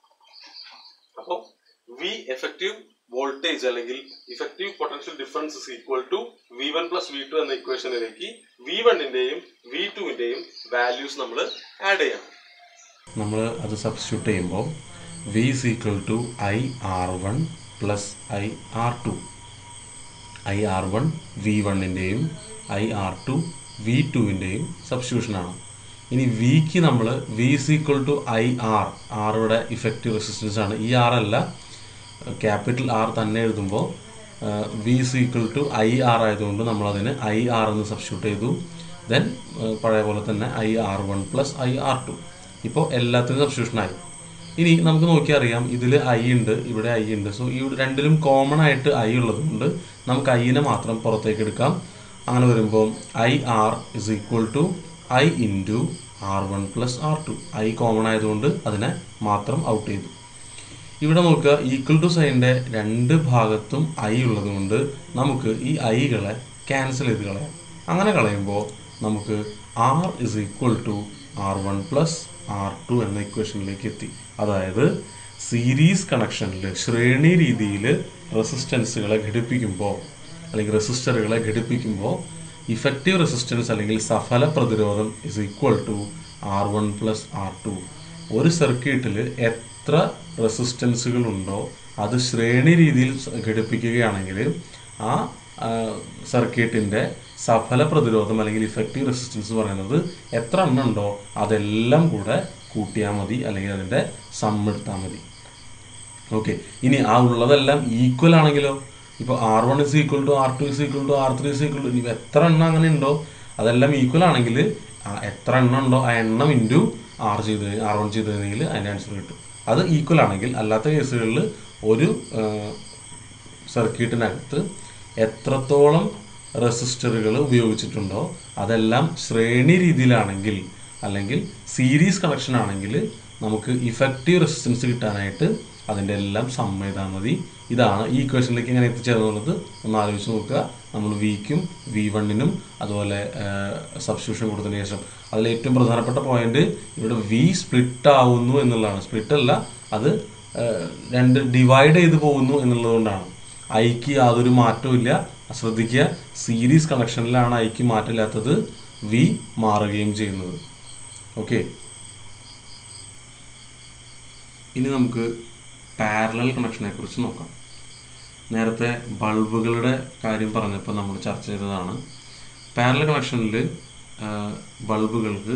Speaker 1: അപ്പോ വി എഫക്റ്റീവ് വോൾട്ടേജ് അല്ലെങ്കിൽ effective potential difference is equal to V one plus V two എന്ന ഇക്വേഷനിലേക്ക് V വണ്ണിന്റെയും V ടുവിന്റെയും values നമ്മൾ add ചെയ്യണം
Speaker 3: നമ്മൾ അത് സബ്സ്റ്റിറ്റ്യൂട്ട് ചെയ്യുമ്പോൾ V is equal to I R one plus I R two I R one V വണ്ണിൻ്റെയും ഐ ആർ ടു വി ടുവിൻ്റെയും സബ്സ്റ്റിറ്റ്യൂഷനാണ് ഇനി വിക്ക് നമ്മൾ V is equal to I R ആറുടെ ഇഫക്റ്റീവ് റെസിസ്റ്റൻസ് ആണ് ഈ ആർ അല്ല ക്യാപിറ്റൽ ആർ തന്നെ എഴുതുമ്പോൾ V is equal to I R ആയതുകൊണ്ട് നമ്മളതിന് ഐ ആർ എന്ന് സബ്സ്റ്റിറ്റ്യൂട്ട് ചെയ്തു ദെൻ പഴയ പോലെ തന്നെ I R one plus I R two ഇപ്പോൾ എല്ലാത്തിനും സബ്സ്റ്റിറ്റ്യൂഷനായി ഇനി നമുക്ക് നോക്കി അറിയാം ഇതിൽ ഐ ഉണ്ട് ഇവിടെ ഐ ഉണ്ട് സോ ഈ രണ്ടിലും കോമൺ ആയിട്ട് ഐ ഉള്ളത് കൊണ്ട് നമുക്ക് ഐനെ മാത്രം പുറത്തേക്ക് എടുക്കാം അങ്ങനെ വരുമ്പോൾ I R is equal to I into R one plus R two I common ആയതുകൊണ്ട് അതിനെ മാത്രം ഔട്ട് ചെയ്തു ഇവിടെ നോക്കുക ഈക്വൽ ടു സൈൻ്റെ രണ്ട് ഭാഗത്തും ഐ ഉള്ളതുകൊണ്ട് നമുക്ക് ഈ ഐകളെ ക്യാൻസൽ ചെയ്ത് കളയാം അങ്ങനെ കളയുമ്പോൾ നമുക്ക് R is equal to R one plus R two എന്ന ഇക്വേഷനിലേക്ക് എത്തി അതായത് സീരീസ് കണക്ഷനിൽ ശ്രേണി രീതിയിൽ റെസിസ്റ്റൻസുകളെ ഘടിപ്പിക്കുമ്പോൾ അല്ലെങ്കിൽ റെസിസ്റ്ററുകളെ ഘടിപ്പിക്കുമ്പോൾ ഇഫക്റ്റീവ് റെസിസ്റ്റൻസ് അല്ലെങ്കിൽ സഫല പ്രതിരോധം is equal to R one plus R two ഒരു സർക്യൂട്ടിൽ എത്ര റെസിസ്റ്റൻസുകൾ ഉണ്ടോ അത് ശ്രേണി രീതിയിൽ സ- ഘടിപ്പിക്കുകയാണെങ്കിൽ ആ സർക്യൂട്ടിൻ്റെ സഫല പ്രതിരോധം അല്ലെങ്കിൽ ഇഫക്റ്റീവ് റെസിസ്റ്റൻസ് എന്ന് പറയുന്നത് എത്ര എണ്ണം ഉണ്ടോ അതെല്ലാം കൂടെ കൂട്ടിയാൽ മതി അല്ലെങ്കിൽ അതിൻ്റെ സം എടുത്താൽ മതി ഓക്കെ ഇനി ആ ഉള്ളതെല്ലാം ഈക്വൽ ആണെങ്കിലോ ഇപ്പോൾ R one is equal to R two is equal to R three is equal to ഇനി എത്ര എണ്ണം അങ്ങനെ ഉണ്ടോ അതെല്ലാം ഈക്വൽ ആണെങ്കിൽ ആ എത്ര എണ്ണം ഉണ്ടോ ആ എണ്ണം ഇൻറ്റു ആർ ചെയ്ത് ആർ വൺ ചെയ്ത് കഴിഞ്ഞെങ്കിൽ അതിൻ്റെ ആൻസർ കിട്ടും അത് ഈക്വൽ ആണെങ്കിൽ അല്ലാത്ത കേസുകളിൽ ഒരു സർക്യൂട്ടിനകത്ത് എത്രത്തോളം റെസിസ്റ്ററുകൾ ഉപയോഗിച്ചിട്ടുണ്ടോ അതെല്ലാം ശ്രേണി രീതിയിലാണെങ്കിൽ അല്ലെങ്കിൽ സീരീസ് കണക്ഷൻ ആണെങ്കിൽ നമുക്ക് ഇഫക്റ്റീവ് റെസിസ്റ്റൻസ് കിട്ടാനായിട്ട് അതിൻ്റെ എല്ലാം സം ചെയ്താൽ മതി ഇതാണ് ഈ ഇക്വേഷനിലേക്ക് എങ്ങനെ എത്തിച്ചേർന്നുള്ളത് ഒന്ന് ആലോചിച്ച് നോക്കുക നമ്മൾ വിക്കും വി വണ്ണിനും അതുപോലെ സബ്സ്റ്റിറ്റ്യൂഷൻ കൊടുത്തതിന് ശേഷം അതിൽ ഏറ്റവും പ്രധാനപ്പെട്ട പോയിന്റ് ഇവിടെ വി സ്പ്ലിറ്റ് ആവുന്നു എന്നുള്ളതാണ് സ്പ്ലിറ്റ് അല്ല അത് ആ, രണ്ട് ഡിവൈഡ് ചെയ്ത് പോകുന്നു എന്നുള്ളതുകൊണ്ടാണ് ഐക്ക് യാതൊരു മാറ്റവും ഇല്ല ശ്രദ്ധിക്കുക സീരീസ് കണക്ഷനിലാണ് ഐക്ക് മാറ്റമില്ലാത്തത് വി മാറുകയും ചെയ്യുന്നത് ഓക്കെ ഇനി നമുക്ക് പാരലൽ കണക്ഷനെ കുറിച്ച് നോക്കാം നേരത്തെ ബൾബുകളുടെ കാര്യം പറഞ്ഞപ്പോൾ നമ്മൾ ചർച്ച ചെയ്തതാണ് പാരലൽ കണക്ഷനിൽ ബൾബുകൾക്ക്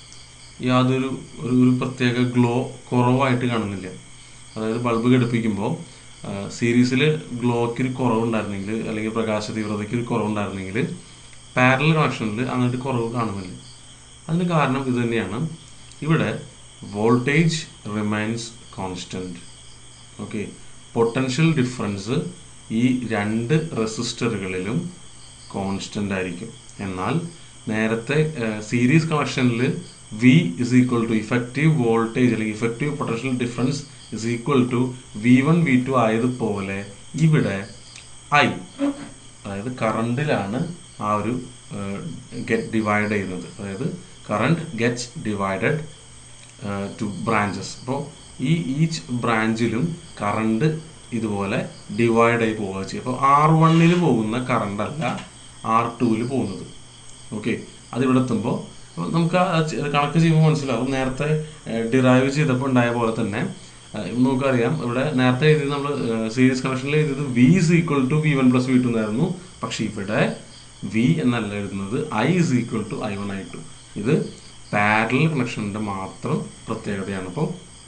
Speaker 3: യാതൊരു ഒരു ഒരു പ്രത്യേക ഗ്ലോ കുറവായിട്ട് കാണുന്നില്ല അതായത് ബൾബ് ഘടിപ്പിക്കുമ്പോൾ സീരീസിൽ ഗ്ലോയ്ക്ക് ഒരു കുറവുണ്ടായിരുന്നെങ്കിൽ അല്ലെങ്കിൽ പ്രകാശ തീവ്രതയ്ക്ക് ഒരു കുറവുണ്ടായിരുന്നെങ്കിൽ പാരലൽ കണക്ഷനിൽ അങ്ങോട്ട് കുറവ് കാണുന്നില്ല അതിന് കാരണം ഇത് തന്നെയാണ് ഇവിടെ voltage remains constant okay potential difference ഈ രണ്ട് റെസിസ്റ്ററുകളിലും കോൺസ്റ്റൻ്റ് ആയിരിക്കും എന്നാൽ നേരത്തെ സീരീസ് കണക്ഷനിൽ V is equal to effective voltage അല്ലെങ്കിൽ effective potential difference is equal to V one V two ആയതുപോലെ ഇവിടെ ഐ അതായത് കറണ്ടിലാണ് ആ ഒരു ഗെറ്റ് ഡിവൈഡ് ചെയ്യുന്നത് അതായത് current gets divided to branches അപ്പോൾ ഈ ഈച്ച് ബ്രാഞ്ചിലും കറണ്ട് ഇതുപോലെ ഡിവൈഡ് ആയി പോവുക ചെയ്യും അപ്പോൾ ആർ വണ്ണിൽ പോകുന്ന കറണ്ട് അല്ല ആർ ടുവിൽ പോകുന്നത് ഓക്കെ അതിവിടെ എത്തുമ്പോൾ അപ്പോൾ നമുക്ക് ആ ചെ- കണക്ക് ചെയ്യുമ്പോൾ മനസ്സിലാവും നേരത്തെ ഡിറൈവ് ചെയ്തപ്പോൾ ഉണ്ടായ പോലെ തന്നെ ഏഹ്, നമുക്കറിയാം ഇവിടെ നേരത്തെ എഴുതിയത് നമ്മൾ സീരീസ് കണക്ഷനിൽ എഴുതിയത് V is equal to V one plus V two എന്നായിരുന്നു പക്ഷേ ഇവിടെ വി എന്നല്ല എഴുതുന്നത് I is equal to I one I two ഇത് പാരലൽ കണക്ഷൻ്റെ മാത്രം പ്രത്യേകതയാണ് അപ്പോൾ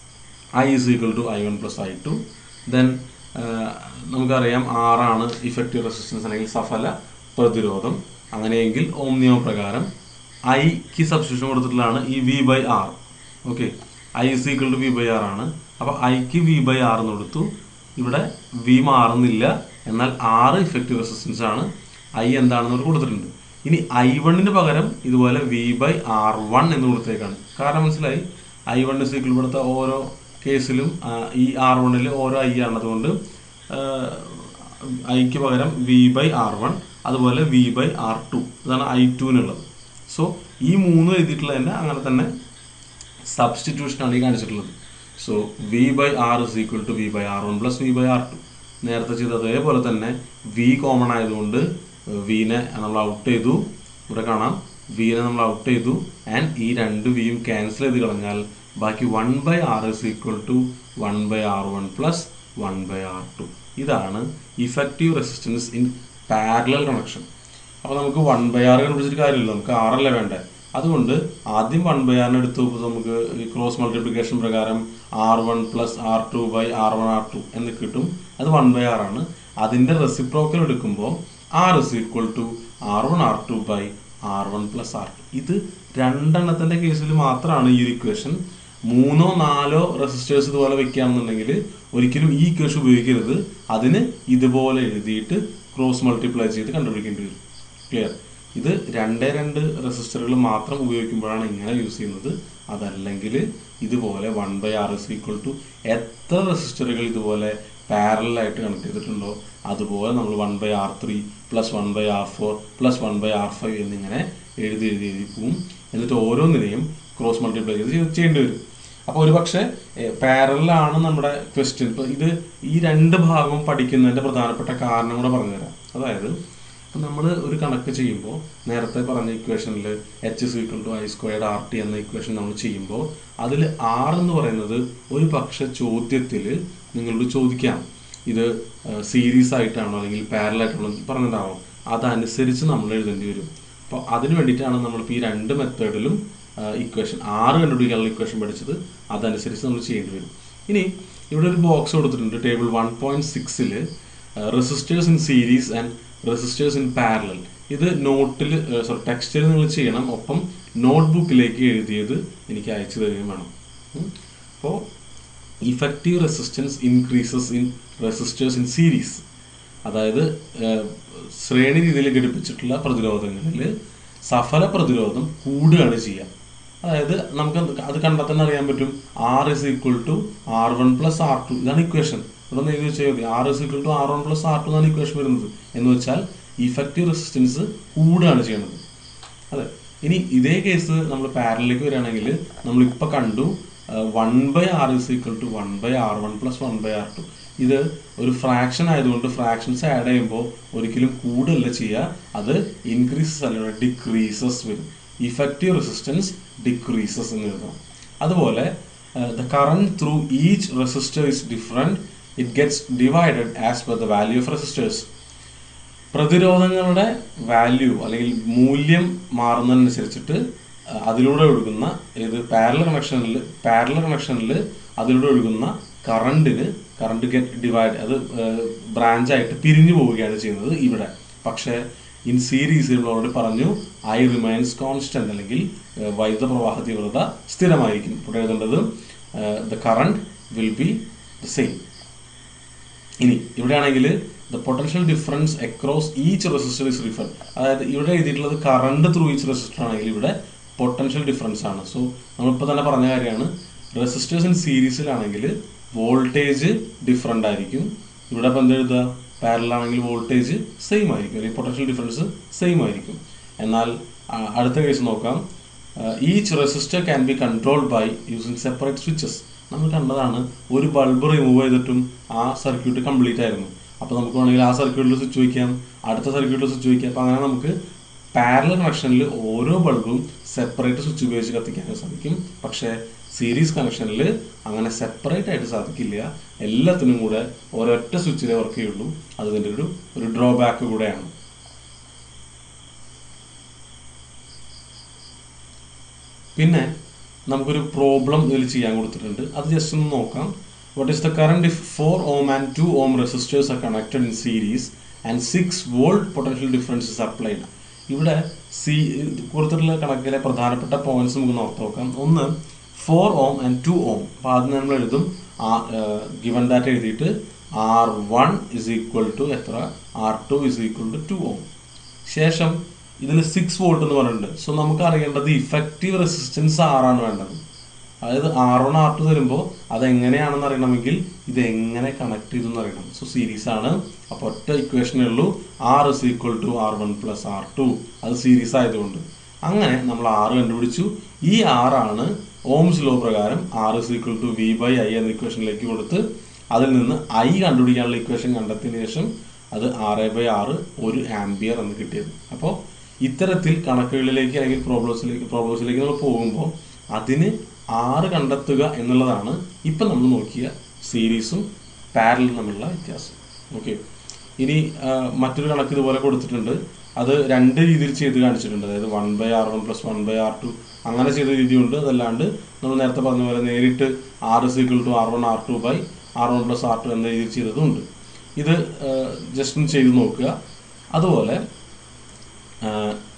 Speaker 3: I is equal to I one plus I two then നമുക്കറിയാം ആറാണ് ഇഫക്റ്റീവ് റെസിസ്റ്റൻസ് അല്ലെങ്കിൽ സഫല പ്രതിരോധം അങ്ങനെയെങ്കിൽ ഓം നിയമ പ്രകാരം ഐക്ക് സബ്സ്റ്റിറ്റ്യൂഷൻ കൊടുത്തിട്ടുള്ളതാണ് ഈ V by R okay I is equal to V by R ആണ് അപ്പോൾ ഐക്ക് വി ബൈ ആർ എന്ന് കൊടുത്തു ഇവിടെ വി മാറുന്നില്ല എന്നാൽ ആറ് ഇഫക്റ്റീവ് റെസിസ്റ്റൻസ് ആണ് ഐ എന്താണെന്ന് ഇവിടെ കൊടുത്തിട്ടുണ്ട് ഇനി ഐ വണ്ണിന് പകരം ഇതുപോലെ വി ബൈ ആർ വൺ എന്ന് കൊടുത്തേക്കാണ് കാരണം മനസ്സിലായി ഐ വൺ ഇസ് ഈക്വൽ ഇവിടുത്തെ ഓരോ കേസിലും ആ, ഈ ആർ വണ്ണിൽ ഓരോ ഐ ആണ് അതുകൊണ്ട് ഐക്ക് പകരം വി ബൈ ആർ വൺ അതുപോലെ വി ബൈ ആർ ടു ഇതാണ് ഐ ടുവിനുള്ളത് സോ ഈ മൂന്ന് എഴുതിയിട്ടുള്ളത് തന്നെ അങ്ങനെ തന്നെ സബ്സ്റ്റിറ്റ്യൂഷനാണ് ഈ കാണിച്ചിട്ടുള്ളത് so V by R is equal to V by R one plus V by R two നേരത്തെ ചെയ്ത അതേപോലെ തന്നെ വി കോമൺ ആയതുകൊണ്ട് വിനെ നമ്മൾ ഔട്ട് ചെയ്തു ഇവിടെ കാണാം വിനെ നമ്മൾ ഔട്ട് ചെയ്തു ആൻഡ് ഈ രണ്ട് വിയും ക്യാൻസൽ ചെയ്ത് കളഞ്ഞാൽ ബാക്കി one by R is equal to one by R one plus one by R two ഇതാണ് effective resistance in parallel connection അപ്പോൾ നമുക്ക് വൺ ബൈ ആർ കണ്ടുപിടിച്ചിട്ട് കാര്യമില്ല നമുക്ക് ആറല്ലേ വേണ്ടേ അതുകൊണ്ട് ആദ്യം വൺ ബൈ ആറിന് എടുത്ത് നോക്കുമ്പോൾ നമുക്ക് ഈ ക്രോസ് മൾട്ടിപ്ലിക്കേഷൻ പ്രകാരം R one plus R two by R one R two എന്ന് കിട്ടും അത് വൺ ബൈ ആർ ആണ് അതിൻ്റെ റെസിപ്രോക്കൽ എടുക്കുമ്പോൾ R is equal to R one R two by R one plus R two ഇത് രണ്ടെണ്ണത്തിൻ്റെ കേസിൽ മാത്രമാണ് ഈ ഒരു ഇക്വേഷൻ മൂന്നോ നാലോ റെസിസ്റ്റേഴ്സ് ഇതുപോലെ വെക്കുകയാണെന്നുണ്ടെങ്കിൽ ഒരിക്കലും ഈ ഇക്വേഷൻ ഉപയോഗിക്കരുത് അതിന് ഇതുപോലെ എഴുതിയിട്ട് ക്രോസ് മൾട്ടിപ്ലൈ ചെയ്ത് കണ്ടുപിടിക്കേണ്ടി വരും ക്ലിയർ ഇത് രണ്ടേ രണ്ട് റെസിസ്റ്ററുകൾ മാത്രം ഉപയോഗിക്കുമ്പോഴാണ് ഇങ്ങനെ യൂസ് ചെയ്യുന്നത് അതല്ലെങ്കിൽ ഇതുപോലെ one by R is equal to എത്ര റെസിസ്റ്ററുകൾ ഇതുപോലെ പാരലായിട്ട് കണക്ട് ചെയ്തിട്ടുണ്ടോ അതുപോലെ നമ്മൾ one by R three plus one by R four plus one by R five എന്നിങ്ങനെ എഴുതി എഴുതി എഴുതി പോവും എന്നിട്ട് ഓരോന്നിനെയും ക്രോസ് മൾട്ടിപ്ലൈ ചെയ്ത് ചെയ്ത് ചെയ്യേണ്ടി വരും അപ്പോൾ ഒരു പക്ഷേ പാരലാണ് നമ്മുടെ ക്വസ്റ്റ്യൻ ഇപ്പോൾ ഇത് ഈ രണ്ട് ഭാഗവും പഠിക്കുന്നതിൻ്റെ പ്രധാനപ്പെട്ട കാരണം കൂടെ പറഞ്ഞുതരാം അതായത് ഇപ്പം നമ്മൾ ഒരു കണക്ക് ചെയ്യുമ്പോൾ നേരത്തെ പറഞ്ഞ ഇക്വേഷനിൽ H is equal to I squared R T എന്ന ഇക്വേഷൻ നമ്മൾ ചെയ്യുമ്പോൾ അതിൽ ആർ എന്ന് പറയുന്നത് ഒരു പക്ഷെ ചോദ്യത്തിൽ നിങ്ങളോട് ചോദിക്കാം ഇത് സീരീസ് ആയിട്ടാണോ അല്ലെങ്കിൽ പാരലായിട്ടാണോ പറഞ്ഞിട്ടാണോ അതനുസരിച്ച് നമ്മൾ എഴുതേണ്ടി വരും അപ്പോൾ അതിന് വേണ്ടിയിട്ടാണ് നമ്മളിപ്പോൾ ഈ രണ്ട് മെത്തേഡിലും ഇക്വേഷൻ ആറ് കണ്ടുപിടിക്കാനുള്ള ഇക്വേഷൻ പഠിച്ചത് അതനുസരിച്ച് നമ്മൾ ചെയ്യേണ്ടി വരും ഇനി ഇവിടെ ഒരു ബോക്സ് കൊടുത്തിട്ടുണ്ട് ടേബിൾ വൺ പോയിന്റ് സിക്സിൽ resistors in series and resistors in parallel ഇത് നോട്ടിൽ സോറി ടെക്സ്റ്റിൽ നിങ്ങൾ ചെയ്യണം ഒപ്പം നോട്ട്ബുക്കിലേക്ക് എഴുതിയത് എനിക്ക് അയച്ചു തരികയും വേണം അപ്പോൾ effective resistance increases in resistors in series അതായത് ഏഹ്, ശ്രേണി രീതിയിൽ ഘടിപ്പിച്ചിട്ടുള്ള പ്രതിരോധങ്ങളിൽ സഫല പ്രതിരോധം കൂടുകയാണ് ചെയ്യുക അതായത് നമുക്ക് അത് അത് കണ്ടാൽ തന്നെ അറിയാൻ പറ്റും R is equal to R one plus R two ഇതാണ് ഇക്വേഷൻ ഇവിടെ നിന്ന് എഴുതി വെച്ചാൽ മതി R is equal to R one plus R two എന്നാണ് ഇക്വേഷൻ വരുന്നത് എന്ന് വെച്ചാൽ ഇഫക്റ്റീവ് റെസിസ്റ്റൻസ് കൂടുകയാണ് ചെയ്യുന്നത് അതെ ഇനി ഇതേ കേസ് നമ്മൾ പാരലിലേക്ക് വരികയാണെങ്കിൽ നമ്മളിപ്പോൾ കണ്ടു one by R is equal to one by R one plus one by R two ഇത് ഒരു ഫ്രാക്ഷൻ ആയതുകൊണ്ട് ഫ്രാക്ഷൻസ് ആഡ് ചെയ്യുമ്പോൾ ഒരിക്കലും കൂടല്ല ചെയ്യുക അത് ഇൻക്രീസസ് അല്ല ഡിക്രീസസ് വരും ഇഫക്റ്റീവ് റെസിസ്റ്റൻസ് ഡിക്രീസസ് എന്ന് എഴുതണം അതുപോലെ the current through each resistor is different it gets divided as per the value of resistors പ്രതിരോധങ്ങളുടെ വാല്യൂ അല്ലെങ്കിൽ മൂല്യം മാറുന്നതിനനുസരിച്ചിട്ട് അഹ് അതിലൂടെ ഒഴുകുന്ന ഏത് പാരലൽ കണക്ഷനിൽ പാരലൽ കണക്ഷനിൽ അതിലൂടെ ഒഴുകുന്ന കറണ്ടിന് കറണ്ട് ഗെറ്റ് ഡിവൈഡ് അത് ബ്രാഞ്ച് ആയിട്ട് പിരിഞ്ഞു പോവുകയാണ് ചെയ്യുന്നത് ഇവിടെ പക്ഷേ ഇൻ സീരീസ് ഓൾറെഡി പറഞ്ഞു ഐ റിമൈൻസ് കോൺസ്റ്റന്റ് അല്ലെങ്കിൽ ഏഹ്, വൈദ്യുത പ്രവാഹ തീവ്രത സ്ഥിരമായിരിക്കും ഇവിടെ എഴുതേണ്ടത് the current will be the same ഇനി ഇവിടെയാണെങ്കിൽ the potential difference across each resistor is refer അതായത് ഇവിടെ എഴുതിയിട്ടുള്ളത് കറണ്ട് ത്രൂ ഈച്ച് റെസിസ്റ്റർ ആണെങ്കിൽ ഇവിടെ പൊട്ടൻഷ്യൽ ഡിഫറൻസ് ആണ് സോ നമ്മളിപ്പോൾ തന്നെ പറഞ്ഞ കാര്യമാണ് റെസിസ്റ്റേഴ്സ് ഇൻ സീരീസിലാണെങ്കിൽ വോൾട്ടേജ് ഡിഫറെൻ്റ് ആയിരിക്കും ഇവിടെ ഇപ്പം എന്ത് എഴുതുക പാരലാണെങ്കിൽ വോൾട്ടേജ് സെയിം ആയിരിക്കും അല്ലെങ്കിൽ പൊട്ടൻഷ്യൽ ഡിഫറൻസ് സെയിം ആയിരിക്കും എന്നാൽ ആ, അടുത്ത കേസ് നോക്കാം each resistor can be controlled by using separate switches നമ്മൾ കണ്ടതാണ് ഒരു ബൾബ് റിമൂവ് ചെയ്തിട്ടും ആ സർക്യൂട്ട് കംപ്ലീറ്റ് ആയിരുന്നു അപ്പോൾ നമുക്ക് വേണമെങ്കിൽ ആ സർക്യൂട്ടിൽ സ്വിച്ച് വയ്ക്കാം അടുത്ത സർക്യൂട്ടിൽ സ്വിച്ച് വയ്ക്കാം അപ്പോൾ അങ്ങനെ നമുക്ക് പാരലൽ കണക്ഷനിൽ ഓരോ ബൾബും സെപ്പറേറ്റ് സ്വിച്ച് ഉപയോഗിച്ച് കത്തിക്കാൻ സാധിക്കും പക്ഷേ സീരീസ് കണക്ഷനിൽ അങ്ങനെ സെപ്പറേറ്റ് ആയിട്ട് സാധിക്കില്ല എല്ലാത്തിനും കൂടെ ഒരൊറ്റ സ്വിച്ചിലേ വർക്ക് ചെയ്യുള്ളൂ അത് ഇതിൻ്റെ ഒരു ഒരു ഡ്രോബാക്ക് കൂടെയാണ് പിന്നെ നമുക്കൊരു പ്രോബ്ലം ഇതിൽ ചെയ്യാൻ കൊടുത്തിട്ടുണ്ട് അത് ജസ്റ്റ് ഒന്ന് നോക്കാം what is the current if four ohm and two ohm resistors are connected in series and six volt potential difference is applied ഇവിടെ സി കൊടുത്തിട്ടുള്ള കണക്കിലെ പ്രധാനപ്പെട്ട പോയിന്റ്സ് നമുക്ക് നോർത്ത് നോക്കാം ഒന്ന് four ohm and two ohm അപ്പോൾ ആദ്യം നമ്മൾ എഴുതും ഗിവൺ ഡാറ്റ എഴുതിയിട്ട് R one is equal to എത്ര R two is equal to two ohm ശേഷം ഇതിൽ സിക്സ് വോൾട്ട് എന്ന് പറഞ്ഞിട്ടുണ്ട് സോ നമുക്ക് അറിയേണ്ടത് ഇഫക്റ്റീവ് റെസിസ്റ്റൻസ് ആറാണ് വേണ്ടത് അതായത് ആർ വൺ ആർ ടു തരുമ്പോൾ അതെങ്ങനെയാണെന്ന് അറിയണമെങ്കിൽ ഇത് എങ്ങനെ കണക്ട് ചെയ്തെന്ന് അറിയണം സോ സീരീസ് ആണ് അപ്പോൾ ഒറ്റ ഇക്വേഷനേ ഉള്ളൂ R is equal to R one plus R two അത് സീരീസ് ആയതുകൊണ്ട് അങ്ങനെ നമ്മൾ ആറ് കണ്ടുപിടിച്ചു ഈ ആറാണ് ഓംസ് ലോ പ്രകാരം R is equal to V by I എന്ന ഇക്വേഷനിലേക്ക് കൊടുത്ത് അതിൽ നിന്ന് ഐ കണ്ടുപിടിക്കാനുള്ള ഇക്വേഷൻ കണ്ടെത്തിയതിന് ശേഷം അത് ആറ് ബൈ ആറ് ഒരു ആംബിയർ എന്ന് കിട്ടിയത് അപ്പോൾ ഇത്തരത്തിൽ കണക്കുകളിലേക്ക് അല്ലെങ്കിൽ പ്രോബ്ലംസിലേക്ക് പ്രോബ്ലംസിലേക്ക് നമ്മൾ പോകുമ്പോൾ അതിന് ആറ് കണ്ടെത്തുക എന്നുള്ളതാണ് ഇപ്പം നമ്മൾ നോക്കിയ സീരീസും പാരലും തമ്മിലുള്ള വ്യത്യാസം ഓക്കെ ഇനി ആ, മറ്റൊരു കണക്ക് ഇതുപോലെ കൊടുത്തിട്ടുണ്ട് അത് രണ്ട് രീതിയിൽ ചെയ്ത് കാണിച്ചിട്ടുണ്ട് അതായത് one by R one plus one by R two അങ്ങനെ ചെയ്ത രീതിയുണ്ട് അതല്ലാണ്ട് നമ്മൾ നേരത്തെ പറഞ്ഞ പോലെ നേരിട്ട് R is equal to R one R two by R one plus R two എന്ന രീതിയിൽ ചെയ്തതുണ്ട് ഇത് ജസ്റ്റ് ഒന്ന് ചെയ്ത് നോക്കുക അതുപോലെ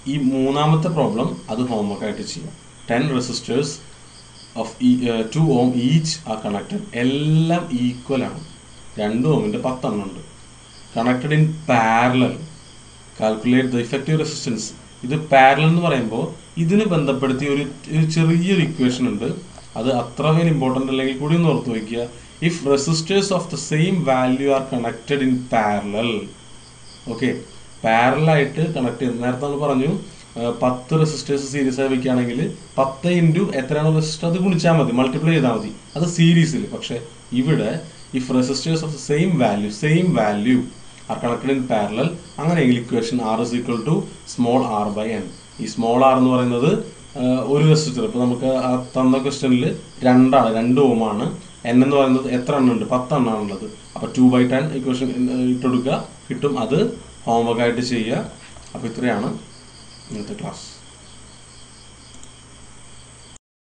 Speaker 3: ഈ മൂന്നാമത്തെ പ്രോബ്ലം അത് ഹോംവർക്ക് ആയിട്ട് ചെയ്യാം ten resistors of two ohm each ആ കണക്റ്റഡ് എല്ലാം ഈക്വൽ ആണ് രണ്ട് ഓമിൻ്റെ പത്തെണ്ണം ഉണ്ട് connected in parallel calculate the effective resistance ഇത് പാരലൽ എന്ന് പറയുമ്പോൾ ഇതിന് ബന്ധപ്പെടുത്തി ഒരു ഒരു ചെറിയൊരു ഇക്വേഷൻ ഉണ്ട് അത് അത്ര വലിയ ഇമ്പോർട്ടൻ്റ് അല്ലെങ്കിൽ കൂടി ഒന്ന് ഓർത്ത് വയ്ക്കുക if resistors of the same value are connected in parallel okay പാരലായിട്ട് കണക്ട് ചെയ്ത് നേരത്തെ നമ്മൾ പറഞ്ഞു ആ, പത്ത് റെസിസ്റ്റേഴ്സ് സീരീസ് ആയി വെക്കുകയാണെങ്കിൽ പത്ത് ഇൻറ്റു എത്രയാണോ റെസിസ്റ്റർ അത് ഗുണിച്ചാൽ മതി മൾട്ടിപ്ലൈ ചെയ്താൽ മതി അത് സീരീസിൽ പക്ഷേ ഇവിടെ if resistors of the same value same value are connected in parallel അങ്ങനെയെങ്കിൽ equation R is equal to small R by N ഈ സ്മോൾ ആർ എന്ന് പറയുന്നത് ആ, ഒരു റെസിസ്റ്റർ ഇപ്പോൾ നമുക്ക് ആ തന്ന ക്വസ്റ്റനിൽ രണ്ടാണ് രണ്ട് ഓമാണ് എൻ എന്ന് പറയുന്നത് എത്ര എണ്ണം ഉണ്ട് പത്തെണ്ണാണുള്ളത് അപ്പോൾ ടു ബൈ ടെൻ ഇക്വേഷൻ ഇട്ടുകൊടുക്കുക കിട്ടും അത് ഹോംവർക്ക് ആയിട്ട് ചെയ്യുക അപ്പോൾ ഇത്രയാണ് ഇന്നത്തെ ക്ലാസ്